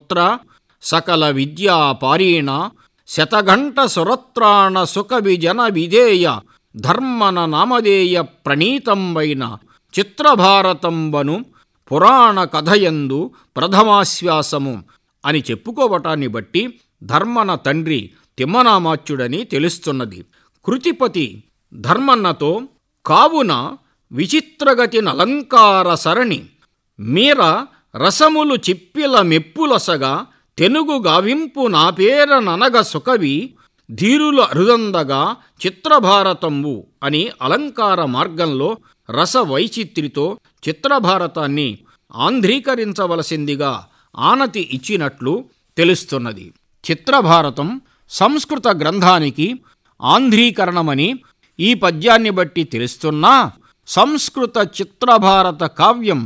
పుత్ర సకల విద్యా పారీణ శతఘంట సురత్రాణ సుఖ విజన విధేయ ధర్మన నామధేయ ప్రణీతంబైన చిత్రభారతంబను పురాణ కథయందు ప్రథమాశ్వాసము అని చెప్పుకోవటాన్ని బట్టి ధర్మన తండ్రి తిమ్మనామాచ్యుడని తెలుస్తున్నది కృతిపతి ధర్మన్నతో కావున విచిత్రగతి నలంకార సరణి మీర రసములు చిప్పిల మెప్పులసగా తెనుగు గావింపు నా పేర ననగ సుకవి ధీరుల అరుదందగా చిత్రభారతంబు అని అలంకార మార్గంలో రస వైచిత్రితో చిత్రభారతాన్ని ఆంధ్రీకరించవలసిందిగా ఆనతి ఇచ్చినట్లు తెలుస్తున్నది చిత్రభారతం సంస్కృత గ్రంథానికి ఆంధ్రీకరణమని ఈ పద్యాన్ని బట్టి తెలుస్తున్నా సంస్కృత చిత్రభారత కావ్యం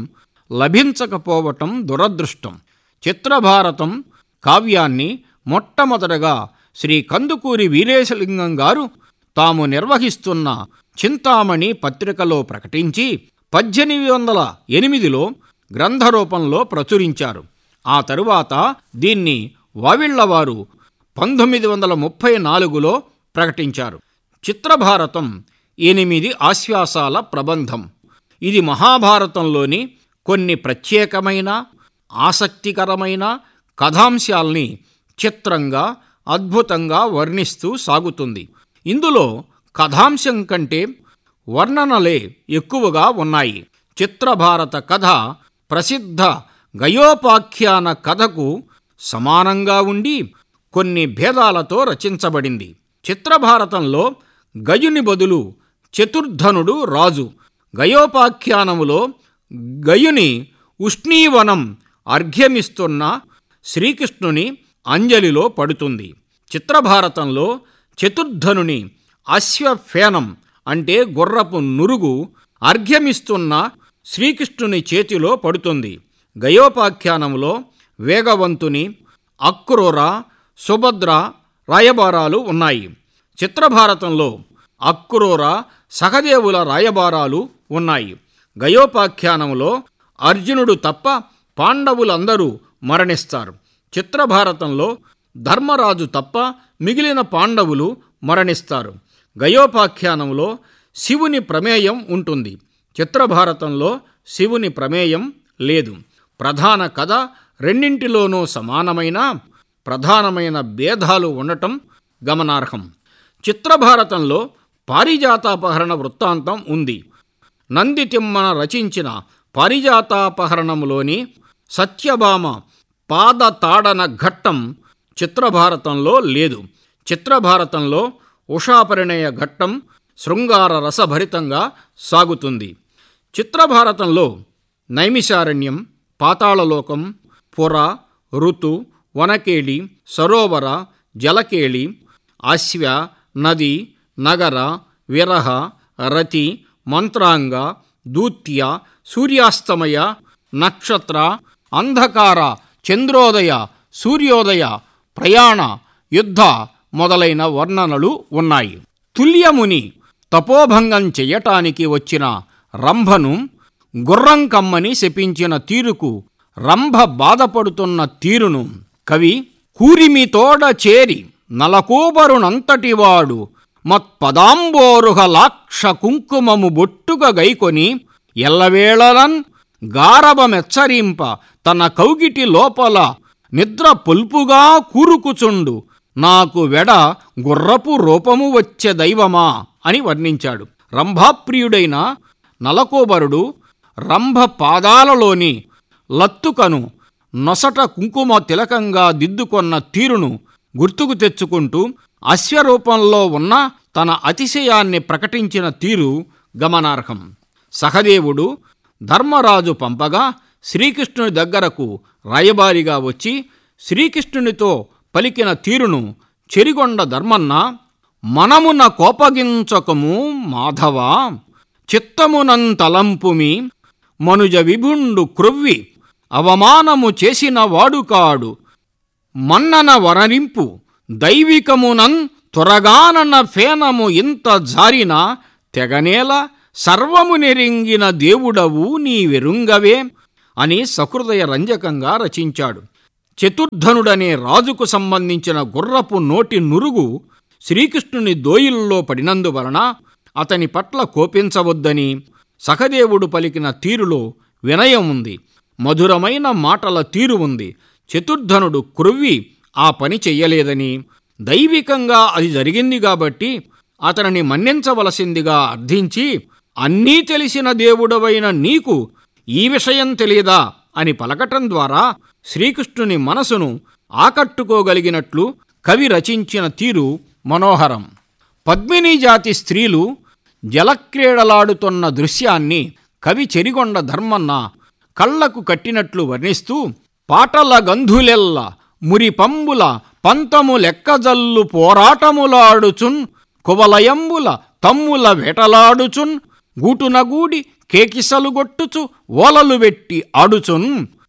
లభించకపోవటం దురదృష్టం చిత్రభారతం కావ్యాన్ని మొట్టమొదటగా శ్రీ కందుకూరి వీరేశలింగం గారు తాము నిర్వహిస్తున్న చింతామణి పత్రికలో ప్రకటించి పద్దెనిమిది వందల ఎనిమిదిలో గ్రంథరూపంలో ప్రచురించారు ఆ తరువాత దీన్ని వావిళ్లవారు పంతొమ్మిది వందల ముప్పై నాలుగులో ప్రకటించారు చిత్రభారతం ఎనిమిది ఆశ్వాసాల ప్రబంధం ఇది మహాభారతంలోని కొన్ని ప్రత్యేకమైన ఆసక్తికరమైన కథాంశాల్ని చిత్రంగా అద్భుతంగా వర్ణిస్తూ సాగుతుంది ఇందులో కథాంశం కంటే వర్ణనలే ఎక్కువగా ఉన్నాయి చిత్రభారత కథ ప్రసిద్ధ గయోపాఖ్యాన కథకు సమానంగా ఉండి కొన్ని భేదాలతో రచించబడింది చిత్రభారతంలో గయుని బదులు చతుర్ధనుడు రాజు గయోపాఖ్యానములో గయుని ఉష్ణీవనం అర్ఘ్యమిస్తున్న శ్రీకృష్ణుని అంజలిలో పడుతుంది చిత్రభారతంలో చతుర్ధనుని అశ్వఫేనం అంటే గుర్రపు నురుగు అర్ఘ్యమిస్తున్న శ్రీకృష్ణుని చేతిలో పడుతుంది గయోపాఖ్యానంలో వేగవంతుని అక్రూర సుభద్ర రాయబారాలు ఉన్నాయి చిత్రభారతంలో అక్రూర సహదేవుల రాయబారాలు ఉన్నాయి గయోపాఖ్యానంలో అర్జునుడు తప్ప పాండవులందరూ మరణిస్తారు చిత్రభారతంలో ధర్మరాజు తప్ప మిగిలిన పాండవులు మరణిస్తారు గయోపాఖ్యానంలో శివుని ప్రమేయం ఉంటుంది చిత్రభారతంలో శివుని ప్రమేయం లేదు ప్రధాన కథ రెండింటిలోనూ సమానమైన ప్రధానమైన భేదాలు ఉండటం గమనార్హం చిత్రభారతంలో పారిజాతాపహరణ వృత్తాంతం ఉంది నంది తిమ్మన రచించిన పారిజాతాపహరణములోని సత్యభామ పాదతాడన ఘట్టం చిత్రభారతంలో లేదు చిత్రభారతంలో ఉషాపరిణయ ఘట్టం శృంగార రసభరితంగా సాగుతుంది చిత్రభారతంలో నైమిషారణ్యం పాతాళలోకం పుర ఋతు వనకేళి సరోవర జలకేళి అశ్వ నది నగర విరహ రతి మంత్రాంగ దూత్య సూర్యాస్తమయ నక్షత్ర అంధకార చంద్రోదయ సూర్యోదయ ప్రయాణ యుద్ధ మొదలైన వర్ణనలు ఉన్నాయి తుల్యముని తపోభంగం చెయ్యటానికి వచ్చిన రంభను గుర్రం కమ్మని శపించిన తీరుకు రంభ బాధపడుతున్న తీరును కవి కూరిమితోడ చేరి నలకూబరునంతటివాడు మత్పదాంబోరుహ లాక్ష కుంకుమము బొట్టుగా గైకొని ఎల్లవేళలన్ గారవమెచ్చరింప తన కౌగిటి లోపల నిద్ర పొల్పుగా కూరుకుచుండు నాకు వెడ గుర్రపు రూపము వచ్చే దైవమా అని వర్ణించాడు రంభాప్రియుడైన నలకోబరుడు రంభ పాదాలలోని లత్తుకను నొసట కుంకుమ తిలకంగా దిద్దుకొన్న తీరును గుర్తుకు తెచ్చుకుంటూ అశ్వరూపంలో ఉన్న తన అతిశయాన్ని ప్రకటించిన తీరు గమనార్హం సహదేవుడు ధర్మరాజు పంపగా శ్రీకృష్ణుని దగ్గరకు రాయబారిగా వచ్చి శ్రీకృష్ణునితో పలికిన తీరును చెరిగొండ ధర్మన్న మనమున కోపగించకము మాధవ చిత్తమునంతలంపుమి మనుజ విభుండు క్రొవ్వి అవమానము చేసిన వాడుకాడు మన్నన వరనింపు దైవికమునన్ త్వరగానన ఫేనము ఇంత జారిన తెగనేల సర్వము నెరింగిన దేవుడవు నీ వెరుంగవే అని సహృదయ రంజకంగా రచించాడు చతుర్ధనుడనే రాజుకు సంబంధించిన గుర్రపు నోటి నురుగు శ్రీకృష్ణుని దోయిల్లో పడినందువలన అతని పట్ల కోపించవద్దని సఖదేవుడు పలికిన తీరులో వినయం ఉంది మధురమైన మాటల తీరు ఉంది చతుర్ధనుడు క్రొవ్వి ఆ పని చెయ్యలేదని దైవికంగా అది జరిగింది కాబట్టి అతనిని మన్నించవలసిందిగా అర్థించి అన్నీ తెలిసిన దేవుడవైన నీకు ఈ విషయం తెలియదా అని పలకటం ద్వారా శ్రీకృష్ణుని మనసును ఆకట్టుకోగలిగినట్లు కవి రచించిన తీరు మనోహరం పద్మిని జాతి స్త్రీలు జలక్రీడలాడుతున్న దృశ్యాన్ని కవి చెరిగొండ ధర్మన్న కళ్లకు కట్టినట్లు వర్ణిస్తూ పాటల గంధులెల్ల మురిపంబుల పంతము లెక్కజల్లు పోరాటములాడుచున్ కువలయంబుల తమ్ముల వేటలాడుచున్ గూటునగూడి కేకిసలుగొట్టుచు ఓలలు వెట్టి ఆడుచున్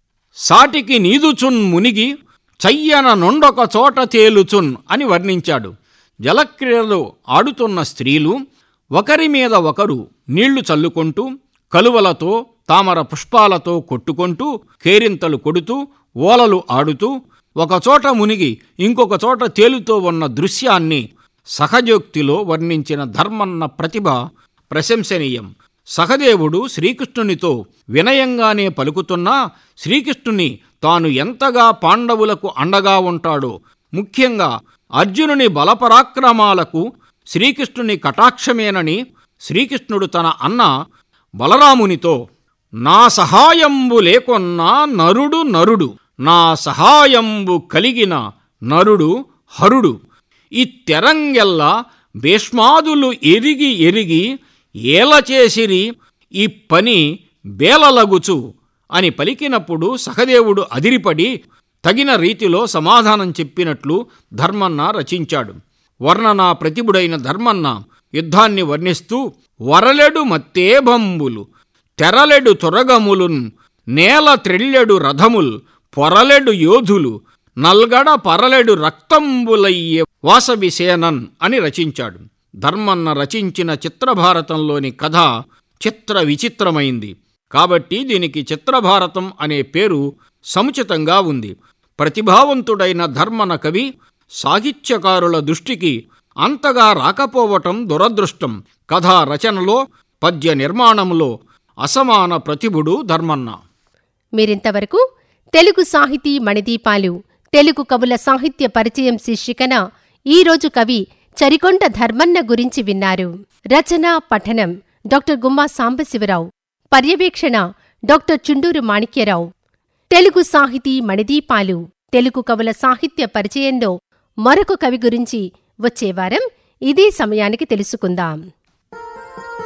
సాటికి నీదుచున్ మునిగి చయ్యన నొండొక చోట తేలుచున్ అని వర్ణించాడు జలక్రీడలు ఆడుతున్న స్త్రీలు ఒకరి మీద ఒకరు నీళ్లు చల్లుకుంటూ కలువలతో తామర పుష్పాలతో కొట్టుకుంటూ కేరింతలు కొడుతూ ఓలలు ఆడుతూ ఒకచోట మునిగి ఇంకొక చోట తేలుతూ ఉన్న దృశ్యాన్ని సహజోక్తిలో వర్ణించిన ధర్మన్న ప్రతిభ ప్రశంసనీయం సహదేవుడు శ్రీకృష్ణునితో వినయంగానే పలుకుతున్నా శ్రీకృష్ణుని తాను ఎంతగా పాండవులకు అండగా ఉంటాడో ముఖ్యంగా అర్జునుని బలపరాక్రమాలకు శ్రీకృష్ణుని కటాక్షమేనని శ్రీకృష్ణుడు తన అన్న బలరామునితో నా సహాయంబు లేకొన్నా నరుడు నరుడు నా సహాయంబు కలిగిన నరుడు హరుడు ఈ తెరంగెల్ల భీష్మాదులు ఎరిగి ఎరిగి ఏల చేసిరి ఈ పని బేలలగుచు అని పలికినప్పుడు సహదేవుడు అదిరిపడి తగిన రీతిలో సమాధానం చెప్పినట్లు ధర్మన్న రచించాడు వర్ణనా ప్రతిభుడైన ధర్మన్న యుద్ధాన్ని వర్ణిస్తూ వరలెడు మత్తేభంబులు తెరలెడు తొరగములున్ నేల త్రెళ్ళెడు రథముల్ పొరలెడు యోధులు నల్గడ పరలెడు రక్తంబులయ్యే వాసవిసేనన్ అని రచించాడు ధర్మన్న రచించిన చిత్రభారతంలోని కథ చిత్ర విచిత్రమైంది కాబట్టి దీనికి చిత్రభారతం అనే పేరు సముచితంగా ఉంది ప్రతిభావంతుడైన ధర్మన కవి సాహిత్యకారుల దృష్టికి అంతగా రాకపోవటం దురదృష్టం కథా రచనలో పద్య నిర్మాణంలో అసమాన ప్రతిభుడు ధర్మన్న మీరింతవరకు తెలుగు సాహితీ మణిదీపాలు తెలుగు కవుల సాహిత్య పరిచయం శీర్షికన ఈరోజు కవి చరికొండ ధర్మన్న గురించి విన్నారు రచన పఠనం డాక్టర్ గుమ్మా సాంబశివరావు పర్యవేక్షణ డాక్టర్ చుండూరు మాణిక్యరావు తెలుగు సాహితీ మణిదీపాలు తెలుగు కవుల సాహిత్య పరిచయంలో మరొక కవి గురించి వచ్చే వారం ఇదే సమయానికి తెలుసుకుందాం